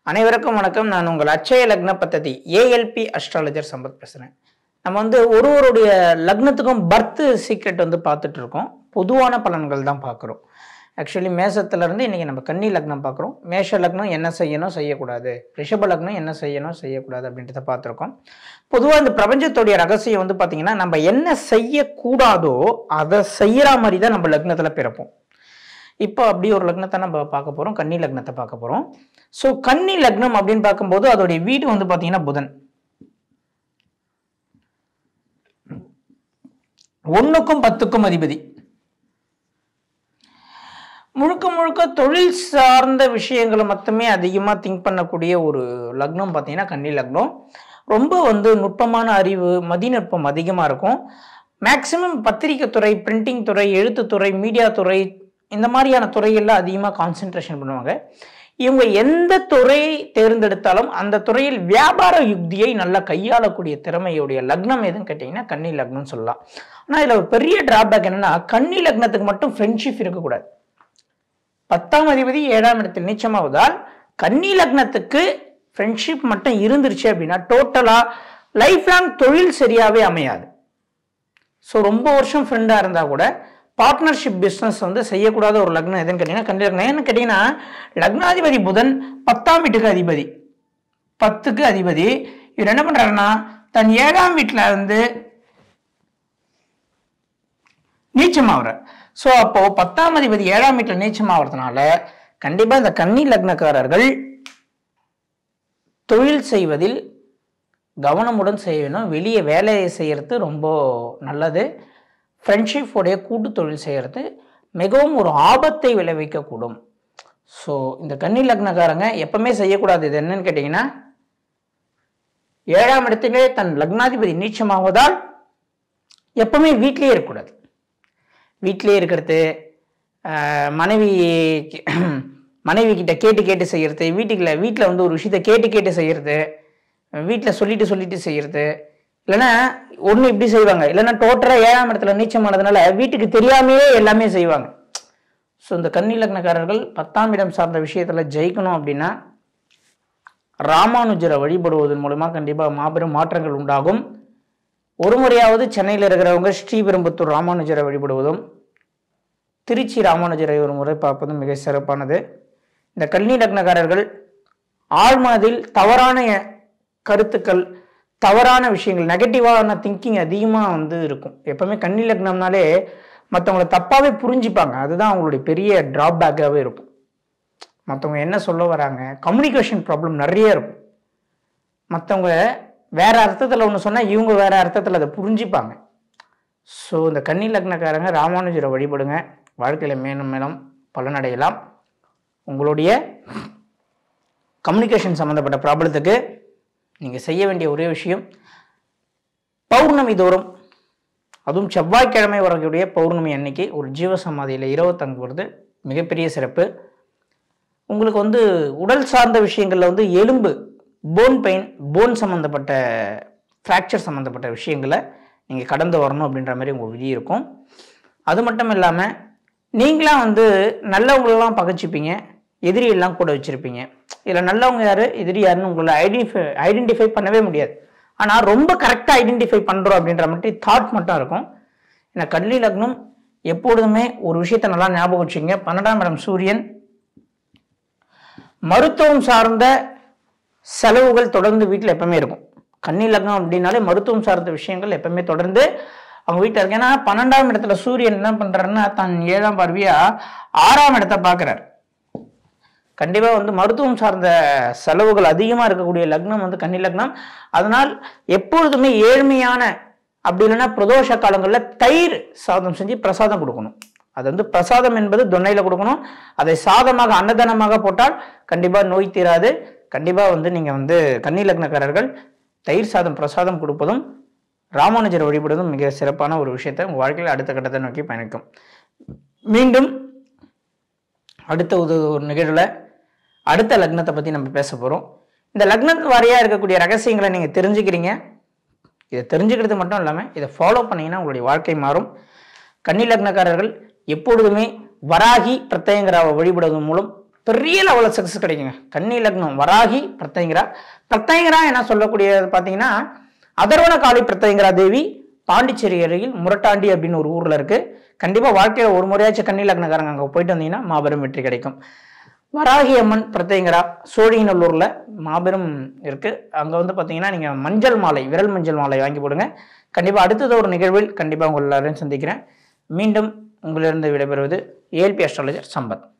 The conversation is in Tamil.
அனைவருக்கும் வணக்கம் நான் உங்கள் அச்சய லக்ன பத்ததி ஏஎல்பி அஸ்ட்ராலஜர் சம்பத் பேசுகிறேன் நம்ம வந்து ஒருவருடைய லக்னத்துக்கும் பர்த் சீக்ரெட் வந்து பார்த்துட்டு இருக்கோம் பொதுவான பலன்கள் தான் பார்க்குறோம் ஆக்சுவலி மேசத்துலேருந்து இன்றைக்கி நம்ம கன்னி லக்னம் பார்க்குறோம் மேஷ லக்னம் என்ன செய்யணும் செய்யக்கூடாது ரிஷப லக்னம் என்ன செய்யணும் செய்யக்கூடாது அப்படின்றத பார்த்துருக்கோம் பொதுவாக இந்த பிரபஞ்சத்துடைய ரகசியம் வந்து பார்த்திங்கன்னா நம்ம என்ன செய்யக்கூடாதோ அதை செய்கிற மாதிரி தான் நம்ம லக்னத்தில் பிறப்போம் இப்போ அப்படி ஒரு லக்னத்தை நம்ம பார்க்க போகிறோம் கன்னி லக்னத்தை பார்க்க போகிறோம் ஸோ கன்னி லக்னம் அப்படின்னு பார்க்கும்போது அதோடைய வீடு வந்து பார்த்தீங்கன்னா புதன் ஒன்றுக்கும் பத்துக்கும் அதிபதி முழுக்க முழுக்க தொழில் சார்ந்த விஷயங்களை மட்டுமே அதிகமாக திங்க் பண்ணக்கூடிய ஒரு லக்னம் பார்த்தீங்கன்னா கன்னி லக்னம் ரொம்ப வந்து நுட்பமான அறிவு மதிநுட்பம் அதிகமாக இருக்கும் மேக்சிமம் பத்திரிக்கை துறை பிரிண்டிங் துறை எழுத்துத்துறை மீடியா துறை இந்த மாதிரியான துறைகளில் அதிகமாக கான்சென்ட்ரேஷன் பண்ணுவாங்க இவங்க எந்த துறையை தேர்ந்தெடுத்தாலும் அந்த துறையில் வியாபார யுக்தியை நல்லா கையாளக்கூடிய திறமையுடைய லக்னம் எதுன்னு கேட்டிங்கன்னா கன்னி லக்னம்னு சொல்லலாம் ஆனால் இதில் ஒரு பெரிய டிராபேக் என்னன்னா கன்னி லக்னத்துக்கு மட்டும் ஃப்ரெண்ட்ஷிப் இருக்கக்கூடாது பத்தாம் அதிபதி ஏழாம் இடத்தில் நீச்சமாவதால் கன்னி லக்னத்துக்கு ஃப்ரெண்ட்ஷிப் மட்டும் இருந்துருச்சு அப்படின்னா டோட்டலாக லைஃப் லாங் தொழில் சரியாகவே அமையாது ஸோ ரொம்ப வருஷம் ஃப்ரெண்டாக இருந்தால் கூட பார்ட்னர்ஷிப் பிஸ்னஸ் வந்து செய்யக்கூடாத ஒரு லக்னம் எதுன்னு கேட்டிங்கன்னா கன்னி லக்னம் ஏன்னு கேட்டிங்கன்னா லக்னாதிபதி புதன் பத்தாம் வீட்டுக்கு அதிபதி பத்துக்கு அதிபதி இவர் என்ன பண்ணுறாருன்னா தன் ஏழாம் வீட்டில் இருந்து நீச்சமாகிறார் ஸோ அப்போ பத்தாம் அதிபதி ஏழாம் வீட்டில் நீச்சமாகறதுனால கண்டிப்பாக இந்த கன்னி லக்னக்காரர்கள் தொழில் செய்வதில் கவனமுடன் செய்யணும் வெளியே வேலையை செய்கிறது ரொம்ப நல்லது ஃப்ரெண்ட்ஷிப் உடைய கூட்டு தொழில் செய்கிறது மிகவும் ஒரு ஆபத்தை விளைவிக்கக்கூடும் ஸோ இந்த கன்னி லக்னக்காரங்க எப்பவுமே செய்யக்கூடாது இது என்னன்னு கேட்டிங்கன்னா ஏழாம் இடத்திலே தன் லக்னாதிபதி நீச்சமாவதால் எப்பவுமே வீட்டிலேயே இருக்கக்கூடாது வீட்டிலே இருக்கிறது ஆஹ், மனைவி மனைவி கிட்ட கேட்டு கேட்டு செய்யறது வீட்டுக்குள்ள வீட்டில் வந்து ஒரு விஷயத்த கேட்டு கேட்டு செய்யறது வீட்டில் சொல்லிட்டு சொல்லிட்டு செய்யறது இல்லைன்னா ஒன்று இப்படி செய்வாங்க இல்லைன்னா டோட்டலாக ஏழாம் இடத்துல நீச்சமானதுனால வீட்டுக்கு தெரியாமையே எல்லாமே செய்வாங்க ஸோ இந்த கன்னி லக்னக்காரர்கள் பத்தாம் இடம் சார்ந்த விஷயத்தில் ஜெயிக்கணும் அப்படின்னா ராமானுஜரை வழிபடுவதன் மூலமாக கண்டிப்பாக மாபெரும் மாற்றங்கள் உண்டாகும் ஒரு முறையாவது சென்னையில் இருக்கிறவங்க ஸ்ரீபெரும்புத்தூர் ராமானுஜரை வழிபடுவதும் திருச்சி ராமானுஜரை ஒரு முறை பார்ப்பதும் மிக சிறப்பானது இந்த கன்னி லக்னக்காரர்கள் ஆழ்மனதில் தவறான கருத்துக்கள் தவறான விஷயங்கள் நெகட்டிவான திங்கிங் அதிகமாக வந்து இருக்கும் எப்பவுமே கன்னி லக்னம்னாலே மற்றவங்களை தப்பாகவே புரிஞ்சுப்பாங்க அதுதான் அவங்களுடைய பெரிய ட்ராபேக்காகவே இருக்கும் மற்றவங்க என்ன சொல்ல வராங்க கம்யூனிகேஷன் ப்ராப்ளம் நிறைய இருக்கும் மற்றவங்க வேற அர்த்தத்தில் ஒன்று சொன்னால் இவங்க வேற அர்த்தத்தில் அதை புரிஞ்சுப்பாங்க ஸோ இந்த கன்னி லக்னக்காரங்க ராமானுஜரை வழிபடுங்க வாழ்க்கையில் மேலும் மேலும் பலனடையலாம் உங்களுடைய கம்யூனிகேஷன் சம்மந்தப்பட்ட ப்ராப்ளத்துக்கு நீங்கள் செய்ய வேண்டிய ஒரே விஷயம் பௌர்ணமி தோறும் அதுவும் செவ்வாய்க்கிழமை வரக்கூடிய பௌர்ணமி அன்னைக்கு ஒரு ஜீவசமாதியில் இரவு தங்குவது மிகப்பெரிய சிறப்பு உங்களுக்கு வந்து உடல் சார்ந்த விஷயங்களில் வந்து எலும்பு போன் பெயின் போன் சம்மந்தப்பட்ட ஃப்ராக்சர் சம்மந்தப்பட்ட விஷயங்களை நீங்கள் கடந்து வரணும் அப்படின்ற மாதிரி உங்கள் விதி இருக்கும் அது மட்டும் இல்லாமல் நீங்களாம் வந்து நல்லவங்களெல்லாம் பகைச்சிப்பீங்க எதிரியெல்லாம் கூட வச்சுருப்பீங்க இதில் நல்லவங்க யார் எதிரி யாருன்னு உங்களை ஐடென்டிஃபை ஐடென்டிஃபை பண்ணவே முடியாது ஆனால் ரொம்ப கரெக்டாக ஐடென்டிஃபை பண்ணுறோம் அப்படின்ற மட்டும் தாட் மட்டும் இருக்கும் ஏன்னா கன்னி லக்னம் எப்பொழுதுமே ஒரு விஷயத்தை நல்லா ஞாபகம் வச்சுங்க பன்னெண்டாம் இடம் சூரியன் மருத்துவம் சார்ந்த செலவுகள் தொடர்ந்து வீட்டில் எப்பவுமே இருக்கும் கன்னி லக்னம் அப்படின்னாலே மருத்துவம் சார்ந்த விஷயங்கள் எப்பவுமே தொடர்ந்து அவங்க வீட்டில் இருக்கு ஏன்னா பன்னெண்டாம் இடத்துல சூரியன் என்ன பண்றாருன்னா தன் ஏழாம் பார்வையா ஆறாம் இடத்தை பார்க்குறாரு கண்டிப்பாக வந்து மருத்துவம் சார்ந்த செலவுகள் அதிகமாக இருக்கக்கூடிய லக்னம் வந்து கன்னி லக்னம் அதனால் எப்பொழுதுமே ஏழ்மையான அப்படி இல்லைன்னா பிரதோஷ காலங்களில் தயிர் சாதம் செஞ்சு பிரசாதம் கொடுக்கணும் அது வந்து பிரசாதம் என்பது தொன்னையில் கொடுக்கணும் அதை சாதமாக அன்னதானமாக போட்டால் கண்டிப்பாக நோய் தீராது கண்டிப்பாக வந்து நீங்கள் வந்து கன்னி லக்னக்காரர்கள் தயிர் சாதம் பிரசாதம் கொடுப்பதும் ராமானுஜர் வழிபடுவதும் மிக சிறப்பான ஒரு விஷயத்தை உங்கள் வாழ்க்கையில் அடுத்த கட்டத்தை நோக்கி பயணிக்கும் மீண்டும் அடுத்த ஒரு ஒரு நிகழ்வில் அடுத்த லக்னத்தை பற்றி நம்ம பேச போகிறோம் இந்த லக்னத்து வாரியாக இருக்கக்கூடிய ரகசியங்களை நீங்கள் தெரிஞ்சுக்கிறீங்க இதை தெரிஞ்சுக்கிறது மட்டும் இல்லாமல் இதை ஃபாலோ பண்ணீங்கன்னா உங்களுடைய வாழ்க்கை மாறும் கன்னி லக்னக்காரர்கள் எப்பொழுதுமே வராகி பிரத்யங்கராவை வழிபடுவதன் மூலம் பெரிய லெவலில் சக்ஸஸ் கிடைக்குங்க கன்னி லக்னம் வராகி பிரத்யங்கரா பிரத்யங்கரா என்ன சொல்லக்கூடியது பார்த்தீங்கன்னா அதர்வன காளி பிரத்யங்கரா தேவி பாண்டிச்சேரி அருகில் முரட்டாண்டி அப்படின்னு ஒரு ஊரில் இருக்குது கண்டிப்பாக வாழ்க்கையில் ஒரு முறையாச்சும் கன்னி லக்னக்காரங்க அங்கே போயிட்டு வந்தீங்கன்னா மாபெரும் வெற்றி கிடைக்கும் வராகி அம்மன் பிரத்யங்கரா சோழிங்கநல்லூரில் மாபெரும் இருக்குது அங்கே வந்து பார்த்தீங்கன்னா நீங்கள் மஞ்சள் மாலை விரல் மஞ்சள் மாலை வாங்கி போடுங்க கண்டிப்பாக அடுத்தது ஒரு நிகழ்வில் கண்டிப்பாக உங்கள் எல்லாரையும் சந்திக்கிறேன் மீண்டும் உங்களிலிருந்து விடைபெறுவது ஏஎல்பி அஸ்ட்ராலஜர் சம்பத்